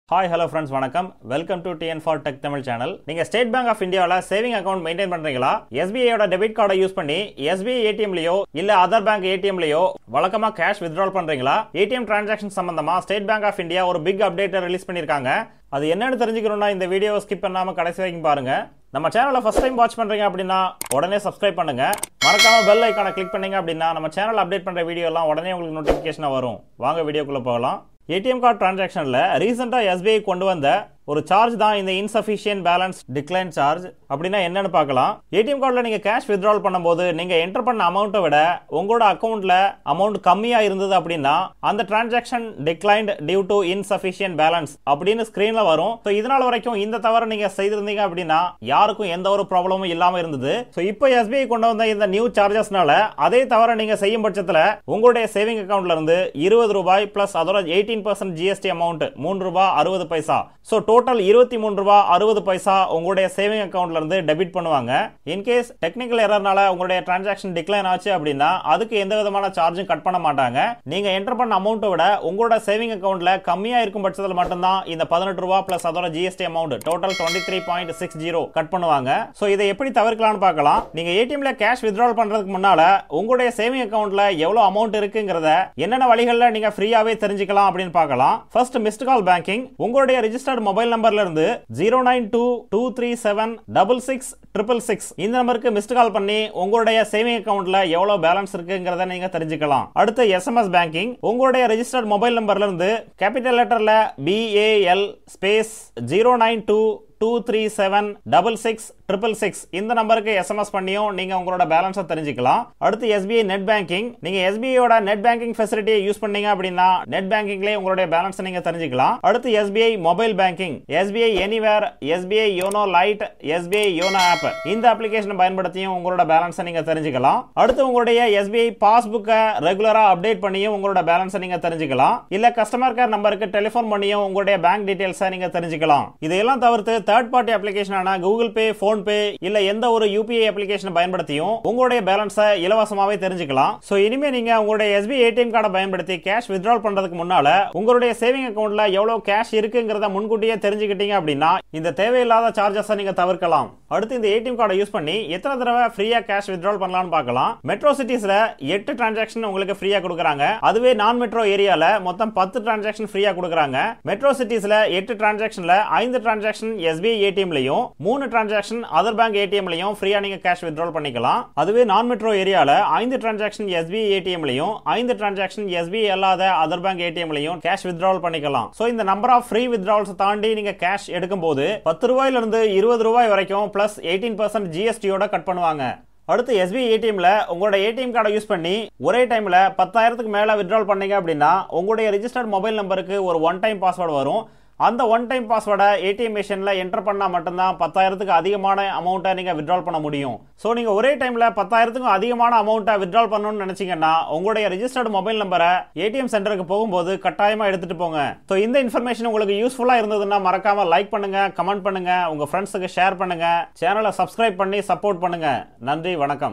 hi hello friends வணக்கம் welcome to TN for tech Tamil channel நீங்க State Bank of இந்தியாவில் saving account maintain பண்றீங்களா எஸ்பிஐயோட டெபிட் கார்டை யூஸ் பண்ணி எஸ்பிஐ ஏடிஎம்லயோ இல்ல அதர் பேங்க் ஏடிஎம்லயோ வழக்கமா கேஷ் வித்ட்ரால் பண்றீங்களா ஏடிஎம் டிரான்சாக்ஷன் சம்பந்தமா ஸ்டேட் பேங்க் ஆஃப் இந்தியா ஒரு பிக் அப்டேட்டை ரிலீஸ் பண்ணிருக்காங்க அது என்னன்னு தெரிஞ்சுக்கணும்னா இந்த வீடியோவை ஸ்கிப் பண்ணாம கடைசி வரைக்கும் பாருங்க நம்ம சேனலை ஃபர்ஸ்ட் டைம் வாட்ச் பண்றீங்க அப்படின்னா உடனே சப்ஸ்கிரைப் பண்ணுங்க மறக்காம பெல் ஐக்கானை கிளிக் பண்ணீங்க அப்படின்னா நம்ம சேனல் அப்டேட் பண்ற வீடியோ எல்லாம் உடனே உங்களுக்கு நோட்டிபிகேஷனா வரும் வாங்க வீடியோக்குள்ள போகலாம் ஏடிஎம் கார்டு டிரான்சாக்ஷன்ல ரீசெண்டா எஸ்பிஐ கொண்டு வந்த ஒரு சார்ஜ் தான் இந்த இன்சஃபிஷியன்ட் பேலன்ஸ் டிக்ளைன் சார்ஜ் அப்படின்னா என்னன்னு பார்க்கலாம் ஏடிஎம் கார்டில் நீங்க கேஷ் வித்ட்ரால் பண்ணும்போது நீங்க என்டர் பண்ண அமௌண்ட்டை விட உங்களோட அக்கௌண்ட்ல அமௌண்ட் கம்மியா இருந்தது அப்படின்னா அந்த transaction declined due to insufficient balance அப்படின்னு ஸ்கிரீன்ல வரும் ஸோ இதனால வரைக்கும் இந்த தவறு நீங்க செய்திருந்தீங்க அப்படின்னா யாருக்கும் எந்த ஒரு ப்ராப்ளமும் இல்லாம இருந்தது ஸோ இப்போ எஸ்பிஐ கொண்டு வந்த இந்த நியூ சார்ஜஸ்னால அதே தவறை நீங்க செய்யும் பட்சத்தில் உங்களுடைய சேவிங் அக்கௌண்ட்ல இருந்து இருபது ரூபாய் பிளஸ் அதோட எயிட்டீன் பர்சன்ட் ஜிஎஸ்டி அமௌண்ட் மூன்று ரூபாய் அறுபது பைசா ஸோ டோட்டல் இருபத்தி மூணு ரூபாய் அறுபது பைசா உங்களுடைய சேவிங் அக்கௌண்ட்ல இருந்து டெபிட் பண்ணுவாங்க இன்கேஸ் டெக்னிக்கல் எரர்னால உங்களுடைய டிரான்சாக்ஷன் டிக்ளைன் ஆச்சு அப்படின்னா அதுக்கு எந்த விதமான சார்ஜும் கட் பண்ண மாட்டாங்க நீங்க என்டர் பண்ண அமௌண்ட்டை விட உங்களோட சேவிங் அக்கௌண்ட்ல கம்மியா இருக்கும் பட்சத்தில் மட்டும்தான் இந்த பதினெட்டு ரூபாய் பிளஸ் அதோட GST amount total twenty three point six zero cut பண்ணுவாங்க ஸோ இதை எப்படி தவிர்க்கலாம்னு பார்க்கலாம் நீங்க ஏடிஎம்ல கேஷ் வித்ட்ரால் பண்றதுக்கு முன்னால உங்களுடைய சேவிங் அக்கௌண்ட்ல எவ்வளவு அமௌண்ட் இருக்குங்கிறத என்னென்ன வழிகளில் நீங்க ஃப்ரீயாவே தெரிஞ்சுக்கலாம் அப்படின்னு பார்க்கலாம் ஃபர்ஸ்ட் மிஸ்ட் கால் பேங்கிங் உங்களுடைய ரிஜிஸ்டர்ட் மொபைல் நம்பர்ல இருந்து zero nine two two three seven double six triple six இந்த நம்பருக்கு மிஸ்ட் கால் பண்ணி உங்களுடைய சேவிங் அக்கௌண்ட்ல எவ்வளவு பேலன்ஸ் இருக்குங்கிறத நீங்க தெரிஞ்சுக்கலாம் அடுத்து எஸ்எம்எஸ் பேங்கிங் உங்களுடைய ரெஜிஸ்டர்ட் மொபைல் நம்பர்ல இருந்து கேபிட்டல் லெட்டர்ல BAL space zero nine two two three seven double six triple six இந்த நம்பருக்கு எஸ்எம்எஸ் பண்ணியும் நீங்க உங்களோட பேலன்ஸை தெரிஞ்சுக்கலாம் அடுத்து எஸ்பிஐ நெட் பேங்கிங் நீங்க எஸ்பிஐயோட நெட் பேங்கிங் ஃபெசிலிட்டியை யூஸ் பண்ணீங்க அப்படின்னா நெட் பேங்கிங்லேயே உங்களுடைய பேலன்ஸ் நீங்க தெரிஞ்சுக்கலாம் அடுத்து SBI mobile banking SBI anywhere SBI YONO lite SBI YONO app இந்த அப்ளிகேஷன் பயன்படுத்தியும் உங்களோட பேலன்ஸை நீங்க தெரிஞ்சுக்கலாம் அடுத்து உங்களுடைய எஸ்பிஐ பாஸ்புக்கை ரெகுலரா அப்டேட் பண்ணியும் உங்களோட பேலன்ஸை நீங்க தெரிஞ்சுக்கலாம் இல்ல கஸ்டமர் கேர் நம்பருக்கு டெலிஃபோன் பண்ணியும் உங்களுடைய பேங்க் டீடைல்ஸை நீங்க தெரிஞ்சுக்கலாம் இதையெல்லாம் தவிர்த்து தேர்ட் பார்ட்டி அப்ளிகேஷனான கூகுள் பே போன் பே இல்ல எந்த ஒரு யூபிஐ அப்ளிகேஷன் பயன்படுத்தியும் உங்களுடைய பேலன்ஸை இலவசமாவே தெரிஞ்சுக்கலாம் சோ இனிமே நீங்க உங்களுடைய எஸ்பி ஏடிஎம் கார்டை பயன்படுத்தி கேஷ் வித்ட்ரால் பண்றதுக்கு முன்னால உங்களுடைய சேவிங் அக்கௌண்ட்ல எவ்வளவு கேஷ் இருக்குங்கிறத முன்கூட்டியே தெரிஞ்சுக்கிட்டீங்க அப்படின்னா இந்த தேவையில்லாத சார்ஜஸை நீங்க தவிர்க்கலாம் அடுத்து இந்த ஏடிஎம் கார்டை யூஸ் பண்ணி எத்தனை தடவை ஃப்ரீயா கேஷ் வித்ட்ரால் பண்ணலாம்னு பார்க்கலாம் மெட்ரோ சிட்டிஸ்ல எட்டு டிரான்சாக்ஷன் உங்களுக்கு ஃப்ரீயா கொடுக்குறாங்க அதுவே நான் மெட்ரோ ஏரியால மொத்தம் பத்து டிரான்சாக்ஷன் ஃப்ரீயா கொடுக்குறாங்க மெட்ரோ சிட்டிஸ்ல எட்டு டிரான்சாக்ஷன்ல ஐந்து டிரான்சாக்ஷன் எஸ்பிஐ ஏடிஎம்லையும் மூணு டிரான்சாக்ஷன் அதர் பேங்க் ஏடிஎம்லையும் ஃப்ரீயா நீங்க கேஷ் வித்ட்ரால் பண்ணிக்கலாம் அதுவே நான் மெட்ரோ ஏரியால ஐந்து டிரான்சாக்ஷன் எஸ்பிஐ ஏடிஎம்லையும் ஐந்து டிரான்சாக்ஷன் எஸ்பிஐ அல்லாத அதர் பேங்க் ஏடிஎம்லையும் கேஷ் வித்ட்ரால் பண்ணிக்கலாம் சோ இந்த நம்பர் ஆஃப் ஃப்ரீ வித்ட்ரால்ஸ் தாண்டி நீங்க கேஷ் எடுக்கும்போது பத்து ரூபாயில இருந்து இருபது ரூபாய் வரைக்கும் பிளஸ் எயிட்டீன் பர்சன்ட் ஜிஎஸ்டியோட கட் பண்ணுவாங்க அடுத்து எஸ்பிஐ ஏடிஎம்ல உங்களோட ஏடிஎம் கார்டை யூஸ் பண்ணி ஒரே டைம்ல பத்தாயிரத்துக்கு மேல வித்ட்ரால் பண்ணீங்க அப்படின்னா உங்களுடைய ரிஜிஸ்டர்ட் மொபைல் நம்பருக்கு ஒரு ஒன் டைம் பாஸ்வேர்டு வரும் அந்த ஒன் டைம் பாஸ்வேர்டை ஏடிஎம் மிஷினில் என்டர் பண்ணால் மட்டும்தான் பத்தாயிரத்துக்கு அதிகமான அமௌண்ட்டை நீங்கள் வித்ட்ரால் பண்ண முடியும் ஸோ நீங்கள் ஒரே டைமில் பத்தாயிரத்துக்கும் அதிகமான அமௌண்ட்டை வித்ட்ரால் பண்ணணும்னு நினச்சிங்கன்னா உங்களுடைய ரிஜிஸ்டர்டு மொபைல் நம்பரை ஏடிஎம் சென்டருக்கு போகும்போது கட்டாயமாக எடுத்துகிட்டு போங்க ஸோ இந்த இன்ஃபர்மேஷன் உங்களுக்கு யூஸ்ஃபுல்லாக இருந்ததுன்னா மறக்காமல் லைக் பண்ணுங்க கமெண்ட் பண்ணுங்க உங்கள் ஃப்ரெண்ட்ஸுக்கு ஷேர் பண்ணுங்க சேனலை சப்ஸ்கிரைப் பண்ணி சப்போர்ட் பண்ணுங்க நன்றி வணக்கம்